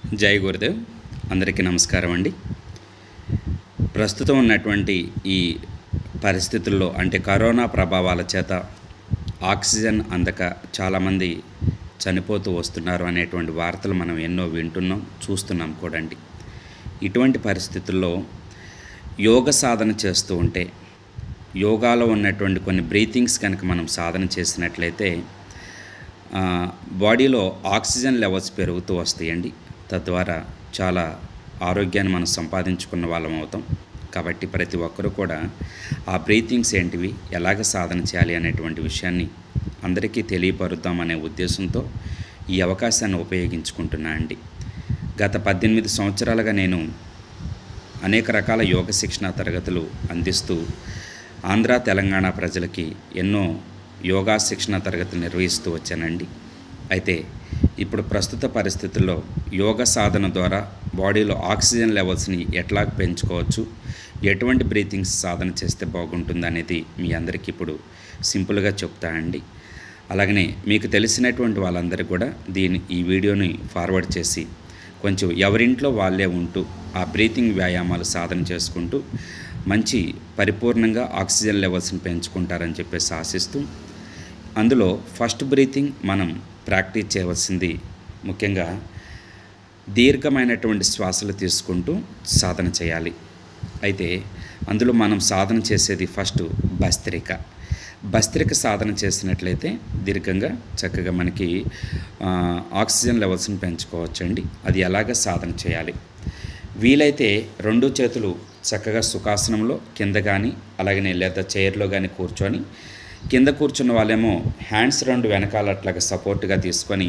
జై గురుదేవ్ అందరికీ నమస్కారం అండి ప్రస్తుతం ఉన్నటువంటి ఈ పరిస్థితుల్లో అంటే కరోనా ప్రభావాల చేత ఆక్సిజన్ అందక చాలామంది చనిపోతూ వస్తున్నారు అనేటువంటి వార్తలు మనం ఎన్నో వింటున్నాం చూస్తున్నాం కూడా అండి ఇటువంటి పరిస్థితుల్లో యోగ సాధన చేస్తూ ఉంటే యోగాలో ఉన్నటువంటి కొన్ని బ్రీతింగ్స్ కనుక మనం సాధన చేసినట్లయితే ఆ, బాడీలో ఆక్సిజన్ లెవెల్స్ పెరుగుతూ వస్తాయండి తద్వారా చాలా ఆరోగ్యాన్ని మనం సంపాదించుకున్న వాళ్ళం అవుతాం కాబట్టి ప్రతి ఒక్కరూ కూడా ఆ బ్రీతింగ్స్ ఏంటివి ఎలాగ సాధన చేయాలి అనేటువంటి విషయాన్ని అందరికీ తెలియపరుద్దామనే ఉద్దేశంతో ఈ అవకాశాన్ని ఉపయోగించుకుంటున్నా అండి గత పద్దెనిమిది సంవత్సరాలుగా నేను అనేక రకాల యోగ శిక్షణ తరగతులు అందిస్తూ ఆంధ్ర తెలంగాణ ప్రజలకి ఎన్నో యోగా శిక్షణ తరగతులు నిర్వహిస్తూ వచ్చానండి అయితే ఇప్పుడు ప్రస్తుత పరిస్థితుల్లో యోగ సాధన ద్వారా బాడీలో ఆక్సిజన్ లెవెల్స్ని ఎట్లా పెంచుకోవచ్చు ఎటువంటి బ్రీతింగ్స్ సాధన చేస్తే బాగుంటుంది అనేది మీ అందరికీ ఇప్పుడు సింపుల్గా చెప్తా అండి అలాగనే మీకు తెలిసినటువంటి వాళ్ళందరూ కూడా దీని ఈ వీడియోని ఫార్వర్డ్ చేసి కొంచెం ఎవరింట్లో వాళ్ళే ఉంటూ ఆ బ్రీతింగ్ వ్యాయామాలు సాధన చేసుకుంటూ మంచి పరిపూర్ణంగా ఆక్సిజన్ లెవెల్స్ని పెంచుకుంటారని చెప్పేసి ఆశిస్తూ అందులో ఫస్ట్ బ్రీతింగ్ మనం ప్రాక్టీస్ చేయవలసింది ముఖ్యంగా దీర్ఘమైనటువంటి శ్వాసలు తీసుకుంటూ సాధన చేయాలి అయితే అందులో మనం సాధన చేసేది ఫస్ట్ భస్త్రిక భస్త్రిక సాధన చేసినట్లయితే దీర్ఘంగా చక్కగా మనకి ఆ, ఆక్సిజన్ లెవెల్స్ని పెంచుకోవచ్చండి అది ఎలాగ సాధన చేయాలి వీలైతే రెండు చేతులు చక్కగా సుఖాసనంలో కింద కానీ అలాగనే లేదా చైర్లో కానీ కూర్చొని కింద కూర్చున్న వాళ్ళేమో హ్యాండ్స్ రెండు వెనకాల అట్లాగా సపోర్ట్గా తీసుకొని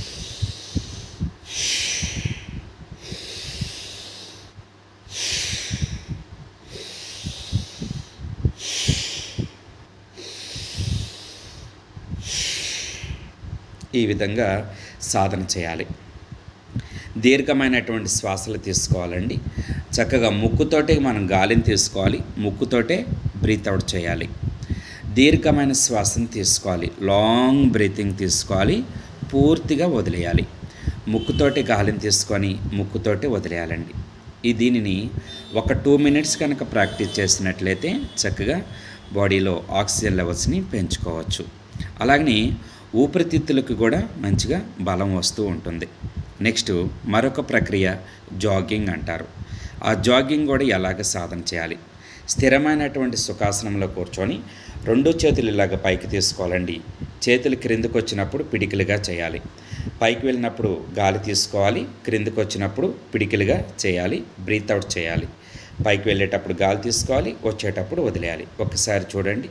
ఈ విధంగా సాధన చేయాలి దీర్ఘమైనటువంటి శ్వాసలు తీసుకోవాలండి చక్కగా ముక్కుతోటే మనం గాలిని తీసుకోవాలి ముక్కుతోటే బ్రీత్ అవుట్ చేయాలి దీర్ఘమైన శ్వాసను తీసుకోవాలి లాంగ్ బ్రీతింగ్ తీసుకోవాలి పూర్తిగా వదిలేయాలి ముక్కుతోటి గాలిని తీసుకొని ముక్కుతోటి వదిలేయాలండి ఈ దీనిని ఒక టూ మినిట్స్ కనుక ప్రాక్టీస్ చేసినట్లయితే చక్కగా బాడీలో ఆక్సిజన్ లెవెల్స్ని పెంచుకోవచ్చు అలాగని ఊపిరితిత్తులకు కూడా మంచిగా బలం వస్తూ ఉంటుంది నెక్స్ట్ మరొక ప్రక్రియ జాగింగ్ అంటారు ఆ జాగింగ్ కూడా ఎలాగ సాధన చేయాలి స్థిరమైనటువంటి సుఖాసనంలో కూర్చొని రెండు చేతులు ఇలాగ పైకి తీసుకోవాలండి చేతులు క్రిందకు వచ్చినప్పుడు పిడికిలుగా చేయాలి పైకి వెళ్ళినప్పుడు గాలి తీసుకోవాలి క్రిందకు వచ్చినప్పుడు పిడికిలుగా చేయాలి బ్రీత్ అవుట్ చేయాలి పైకి వెళ్ళేటప్పుడు గాలి తీసుకోవాలి వచ్చేటప్పుడు వదిలేయాలి ఒకసారి చూడండి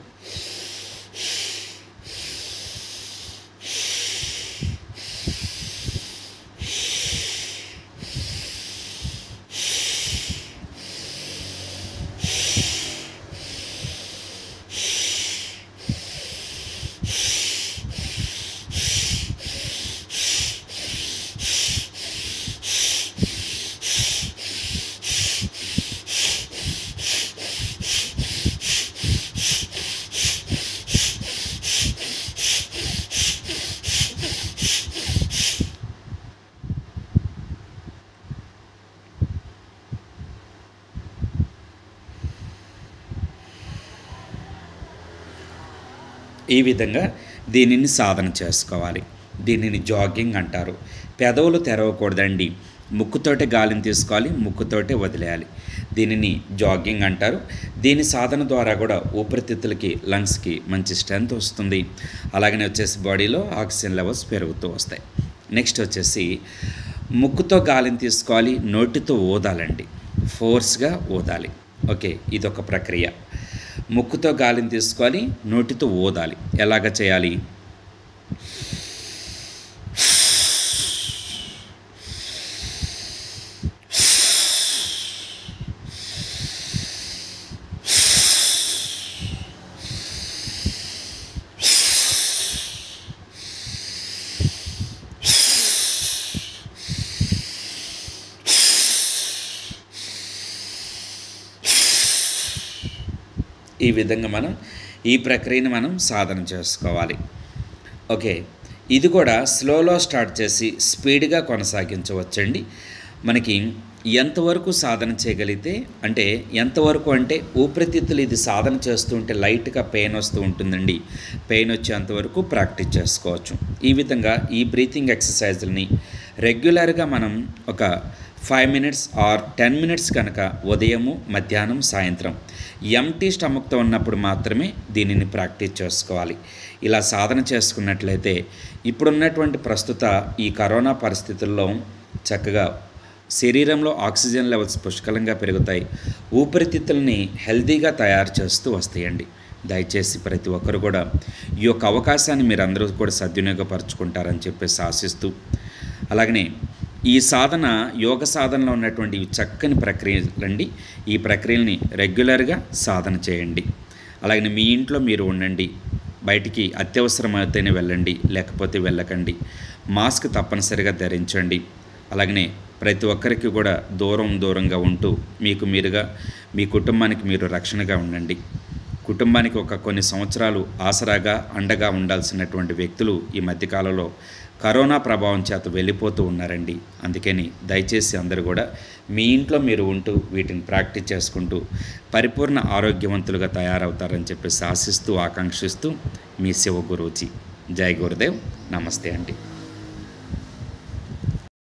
ఈ విధంగా దీనిని సాధన చేసుకోవాలి దీనిని జాగింగ్ అంటారు పెదవులు తెరవకూడదండి ముక్కుతోటే గాలిని తీసుకోవాలి ముక్కుతోటే వదిలేయాలి దీనిని జాగింగ్ అంటారు దీని సాధన ద్వారా కూడా ఊపిరితిత్తులకి లంగ్స్కి మంచి స్ట్రెంగ్త్ వస్తుంది అలాగనే వచ్చేసి బాడీలో ఆక్సిజన్ లెవెల్స్ పెరుగుతూ వస్తాయి నెక్స్ట్ వచ్చేసి ముక్కుతో గాలిని తీసుకోవాలి నోటితో ఊదాలండి ఫోర్స్గా ఊదాలి ఓకే ఇదొక ప్రక్రియ ముక్కుతో గాలిని తీసుకోవాలి నోటితో ఊదాలి ఎలాగ చేయాలి ఈ విధంగా మనం ఈ ప్రక్రియను మనం సాధన చేసుకోవాలి ఓకే ఇది కూడా స్లోలో స్టార్ట్ చేసి స్పీడ్గా కొనసాగించవచ్చండి మనకి ఎంతవరకు సాధన చేయగలిగితే అంటే ఎంతవరకు అంటే ఊపిరితిత్తులు ఇది సాధన చేస్తూ ఉంటే లైట్గా పెయిన్ వస్తూ ఉంటుందండి పెయిన్ వచ్చేంతవరకు ప్రాక్టీస్ చేసుకోవచ్చు ఈ విధంగా ఈ బ్రీతింగ్ ఎక్సర్సైజులని రెగ్యులర్గా మనం ఒక five minutes or ten minutes కనుక ఉదయము మధ్యాహ్నం సాయంత్రం ఎంటీ స్టమక్తో ఉన్నప్పుడు మాత్రమే దీనిని ప్రాక్టీస్ చేసుకోవాలి ఇలా సాధన చేసుకున్నట్లయితే ఇప్పుడున్నటువంటి ప్రస్తుత ఈ కరోనా పరిస్థితుల్లో చక్కగా శరీరంలో ఆక్సిజన్ లెవెల్స్ పుష్కలంగా పెరుగుతాయి ఊపిరితిత్తుల్ని హెల్తీగా తయారు చేస్తూ వస్తాయండి దయచేసి ప్రతి ఒక్కరు కూడా ఈ యొక్క అవకాశాన్ని మీరు అందరూ కూడా సద్వినియోగపరచుకుంటారని చెప్పేసి ఆశిస్తూ అలాగనే ఈ సాధన యోగ సాధనలో ఉన్నటువంటి ఈ చక్కని ప్రక్రియలండి ఈ ప్రక్రియల్ని రెగ్యులర్గా సాధన చేయండి అలాగే మీ ఇంట్లో మీరు ఉండండి బయటికి అత్యవసరమైతేనే వెళ్ళండి లేకపోతే వెళ్ళకండి మాస్క్ తప్పనిసరిగా ధరించండి అలాగనే ప్రతి ఒక్కరికి కూడా దూరం దూరంగా ఉంటూ మీకు మీరుగా మీ కుటుంబానికి మీరు రక్షణగా ఉండండి కుటుంబానికి ఒక కొన్ని సంవత్సరాలు ఆసరాగా అండగా ఉండాల్సినటువంటి వ్యక్తులు ఈ మధ్యకాలంలో కరోనా ప్రభావం చేత వెళ్ళిపోతూ ఉన్నారండి అందుకని దయచేసి అందరూ కూడా మీ ఇంట్లో మీరు ఉంటూ వీటిని ప్రాక్టీస్ చేసుకుంటూ పరిపూర్ణ ఆరోగ్యవంతులుగా తయారవుతారని చెప్పేసి ఆశిస్తూ ఆకాంక్షిస్తూ మీ శివ గురూజీ జై గురుదేవ్ నమస్తే అండి